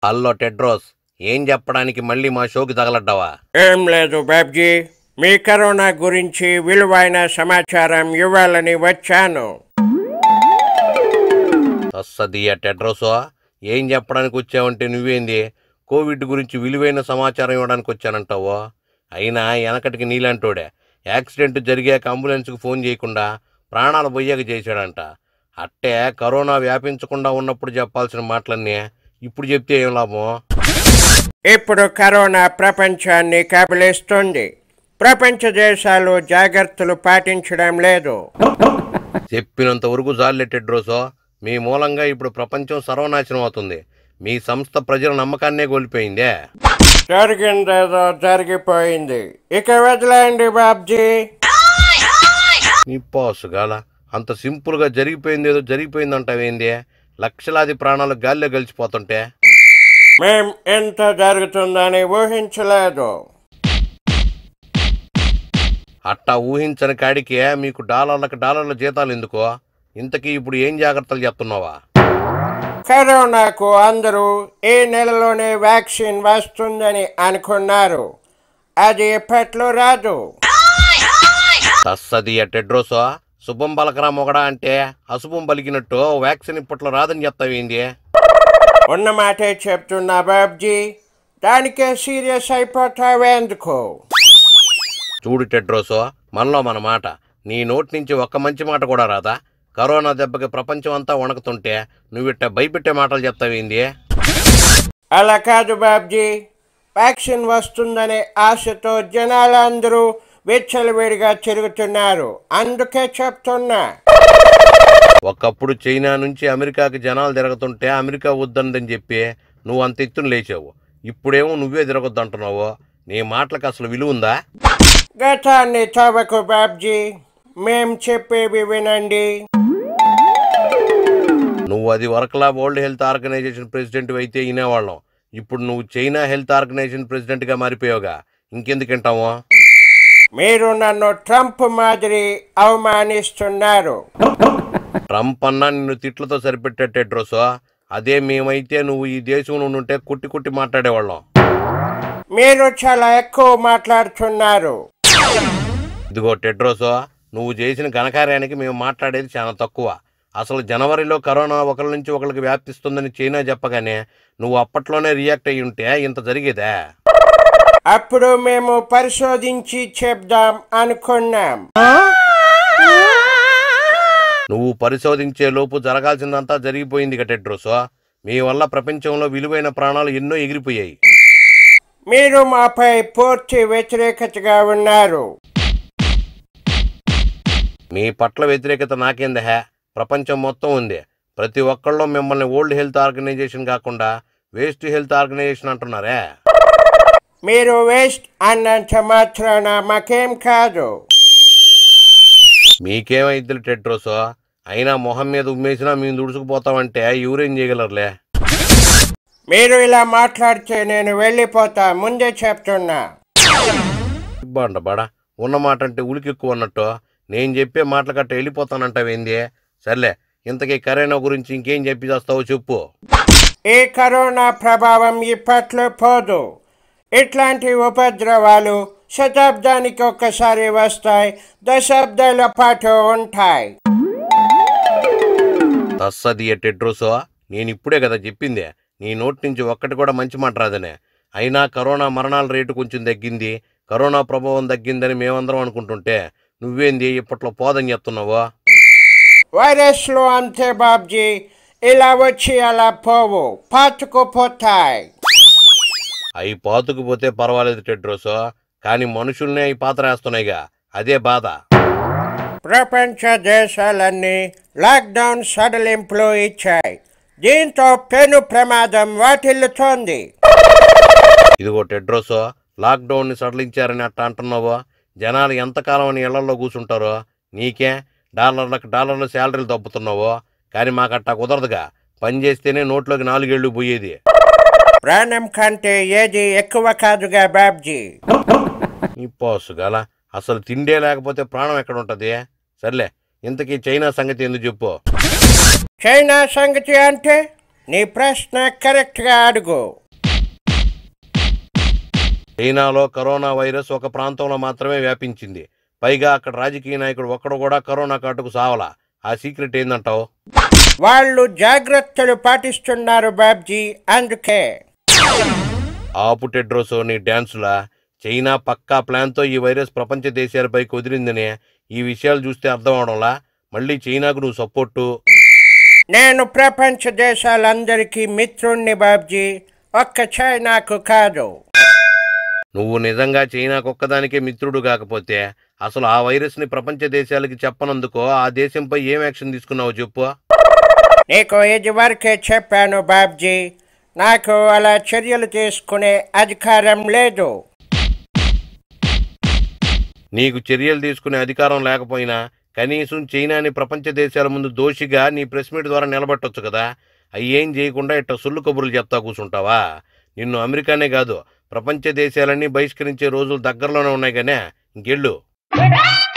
hello Tedros ఏం చెప్పడానికి మళ్ళీ మా షోకి తగలడ్డావా ఏం లేదు బాబ్జీ మీ కరోనా గురించి విలువైన సమాచారం ఇవ్వాలని వచ్చాను సస్సదియ టెడ్రోసో ఏం చెప్పడానికి వచ్చావంటే నువ్వేంది కోవిడ్ గురించి విలువైన సమాచారం ఇవ్వడానికి వచ్చానంటావో అయినా వెనకటికి నీలాంటోడే యాక్సిడెంట్ జరిగాక అంబులెన్స్కి ఫోన్ చేయకుండా ప్రాణాలు పోయాక చేశాడంట అట్టే కరోనా వ్యాపించకుండా ఉన్నప్పుడు చెప్పాల్సిన మాటలన్నీ ఇప్పుడు చెప్తే ఏం లాభం ఇప్పుడు కరోనా ప్రపంచాన్ని కబలిస్తుంది ప్రపంచ దేశాలు జాగ్రత్తలు పాటించడం లేదు చెప్పినంత వరకు జాలే టెడ్రోసో మీ మూలంగా ఇప్పుడు ప్రపంచం సర్వనాశనం అవుతుంది మీ సంస్థ ప్రజల నమ్మకాన్నే కోల్పోయిందే జరిగిందేదో జరిగిపోయింది ఇక వదిలేయండి బాబ్జీ నీ పోసుగాల అంత సింపుల్గా జరిగిపోయింది ఏదో జరిగిపోయిందంటావేంది లక్షలాది ప్రాణాలు గాల్లో గలిచిపోతుంటే మేం ఎంత జరుగుతుందని ఊహించలేదు అట్టా ఊహించని కాడికే మీకు డాలర్లకు డాలర్ల జీతాలు ఎందుకో ఇంతకీ ఇప్పుడు ఏం జాగ్రత్తలు చెప్తున్నావా కరోనాకు అందరూ ఈ నెలలోనే వ్యాక్సిన్ వస్తుందని అనుకున్నారు అది ఇప్పట్లో రాదు తస్సది టెడ్రోసో శుభం పలకరా మొగడా అంటే అశుభం పలికినట్టు వ్యాక్సిన్ ఇప్పట్లో రాదని చెప్తావేంది ఉన్న మాటే చెప్తున్నా బాబ్జీ దానికే సీరియస్ అయిపోతావేందుకు చూడు టెడ్రోసో మనలో మన మాట నీ నోటి నుంచి ఒక్క మంచి మాట కూడా రాదా కరోనా దెబ్బకి ప్రపంచం అంతా వణకుతుంటే నువ్విట్ట భయపెట్టే మాటలు చెప్తావేంది అలా కాదు బాబ్జీ వ్యాక్సిన్ వస్తుందనే ఆశతో జనాలందరూ విచ్చలవిడిగా తిరుగుతున్నారు అందుకే చెప్తున్నా ఒకప్పుడు చైనా నుంచి అమెరికాకి జనాలు తిరుగుతుంటే అమెరికా వద్దన్నదని చెప్పి నువ్వు అంత ఎత్తున లేచావు ఇప్పుడేమో నువ్వే తిరగొద్దంటున్నావు నీ మాటలకు అసలు విలువ ఉందా గతాన్ని తవ్వకు బాబ్జీ మేం చెప్పేవి వినండి నువ్వు అది వరకలా వరల్డ్ హెల్త్ ఆర్గనైజేషన్ ప్రెసిడెంట్ అయితే వినేవాళ్ళం ఇప్పుడు నువ్వు చైనా హెల్త్ ఆర్గనైజేషన్ ప్రెసిడెంట్గా మారిపోయావుగా ఇంకెందుకు వింటాము మీరు నన్ను ట్రంప్ మాదిరి అవమానిస్తున్నారు ట్రంప్ అన్నా నిన్ను తిట్లతో సరిపెట్టేట్టే డ్రోసో అదే మేమైతే నువ్వు ఈ దేశంలో ఉంటే కుట్టి కుట్టి మాట్లాడేవాళ్ళం మీరు చాలా ఎక్కువ మాట్లాడుతున్నారు ఇదిగో టెడ్రోసో నువ్వు చేసిన ఘనకార్యానికి మేము మాట్లాడేది చాలా తక్కువ అసలు జనవరిలో కరోనా ఒకరి నుంచి ఒకరికి వ్యాపిస్తుందని చైనా చెప్పగానే నువ్వు అప్పట్లోనే రియాక్ట్ అయ్యి ఉంటే ఇంత జరిగేదా అప్పుడు మేము పరిశోధించి చెప్దాం అనుకున్నాం నువ్వు పరిశోధించే లోపు జరగాల్సిందంతా జరిగిపోయింది ఇక టెడ్రోసో మీ వల్ల ప్రపంచంలో విలువైన ప్రాణాలు ఎన్నో ఎగిరిపోయాయి మీరు మాపై పూర్తి వ్యతిరేకతగా ఉన్నారు మీ పట్ల వ్యతిరేకత నాకేందహే ప్రపంచం మొత్తం ఉంది ప్రతి ఒక్కళ్ళు మిమ్మల్ని ఓల్డ్ హెల్త్ ఆర్గనైజేషన్ కాకుండా వేస్ట్ హెల్త్ ఆర్గనైజేషన్ అంటున్నారే మీరు వేస్ట్ అన్నంత మాత్రాన మాకేం కాదు మీకేమైద్దులు టెట్రోసో అయినా మొహం మీద ఉమ్మేసినా మేము దుడుచుకుపోతామంటే ఎవరేం చేయగలరులే మీరు ఇలా మాట్లాడితే నేను వెళ్ళిపోతా ముందే చెప్తున్నా బండ బడ ఉన్న మాట అంటే ఉలికి ఎక్కువ అన్నట్టు నేను చెప్పే మాటల కట్ట వెళ్ళిపోతానంటావేంది సర్లే ఇంతకీ కరోనా గురించి ఇంకేం చెప్పి చేస్తావో చెప్పు ఈ కరోనా ప్రభావం ఇప్పట్లో పోదు ఇట్లాంటి ఉపద్రవాలు శతాబ్దానికి ఒక్కసారి వస్తాయి దశాబ్దాల పాటు ఉంటాయి తస్సది టెట్రోసో నేను ఇప్పుడే కదా చెప్పింది నీ నోటి నుంచి ఒక్కటి కూడా మంచి మాట రాదనే అయినా కరోనా మరణాల రేటు కొంచెం తగ్గింది కరోనా ప్రభావం తగ్గిందని మేమందరం అనుకుంటుంటే నువ్వేంది ఇప్పట్లో పోదని చెప్తున్నావో వైరస్లు అంతే బాబ్జీ ఇలా వచ్చి అలా పోవు పాతుకుపోతాయి అవి పాతుకుపోతే పర్వాలేదు టెడ్రోసో కానీ మనుషుల్నే అవి పాతరేస్తున్నాయిగా అదే బాధ ప్రపంచ దేశాలన్నీ లాక్డౌన్ సడలింపులు ఇచ్చాయి దీంతో పెను ప్రమాదం వాటిల్లుతోంది ఇదిగో టెడ్రోసో లాక్డౌన్ని సడలించారని అట్ట అంటున్నావో జనాలు ఎంతకాలం అని ఇళ్లలో కూర్చుంటారో నీకే డాలర్లకు డాలర్ల శాలరీలు దబ్బుతున్నావో కానీ మాకట్టా కుదరదుగా పని చేస్తేనే నోట్లోకి నాలుగేళ్లు పోయేది ప్రాణం కంటే ఏది ఎక్కువ కాదుగా బాబ్జీ ఈ పోసుగాల అసలు తిండే లేకపోతే ప్రాణం ఎక్కడ ఉంటది సర్లే ఇంతకీ చైనా సంగతి ఎందుకు చెప్పు చైనా సంగతి అంటే నీ ప్రశ్న కరెక్ట్గా అడుగు చైనాలో కరోనా వైరస్ ఒక ప్రాంతంలో మాత్రమే వ్యాపించింది పైగా అక్కడ రాజకీయ నాయకుడు ఒక్కడు కూడా కరోనా కాటుకు సావలా ఆ సీక్రెట్ ఏందంటావు వాళ్ళు జాగ్రత్తలు పాటిస్తున్నారు బాబ్జీ అందుకే ఆపు టెడ్రోసో నీ డ్యాన్సులా చైనా పక్కా ప్లాన్తో ఈ వైరస్ ప్రపంచ దేశాలపైకి వదిలిందని ఈ విషయాలు చూస్తే అర్థం అవడంలా మళ్ళీ చైనాకు నువ్వు సపోర్టు నేను ప్రపంచ దేశాలందరికీ మిత్రుణ్ణి బాబ్జీ ఒక్క చైనాకు కాదు నువ్వు నిజంగా చైనాకు ఒక్కదానికే మిత్రుడు కాకపోతే అసలు ఆ వైరస్ని ప్రపంచ దేశాలకి చెప్పనందుకో ఆ దేశంపై ఏం యాక్షన్ తీసుకున్నావో చెప్పు నీకు ఇది వరకే చెప్పాను బాబ్జీ నాకు అలా చర్యలు తీసుకునే అధికారం లేదు నీకు చర్యలు తీసుకునే అధికారం లేకపోయినా కనీసం చైనాని ప్రపంచ దేశాల ముందు దోషిగా నీ ప్రెస్ మీట్ ద్వారా నిలబెట్టొచ్చు కదా అవి ఏం చేయకుండా ఇట్ట సుల్లు కబుర్లు చెప్తా కూర్చుంటావా నిన్ను అమెరికానే కాదు ప్రపంచ దేశాలన్నీ బహిష్కరించే రోజులు దగ్గరలోనే ఉన్నాయి కానీ ఇంకెళ్ళు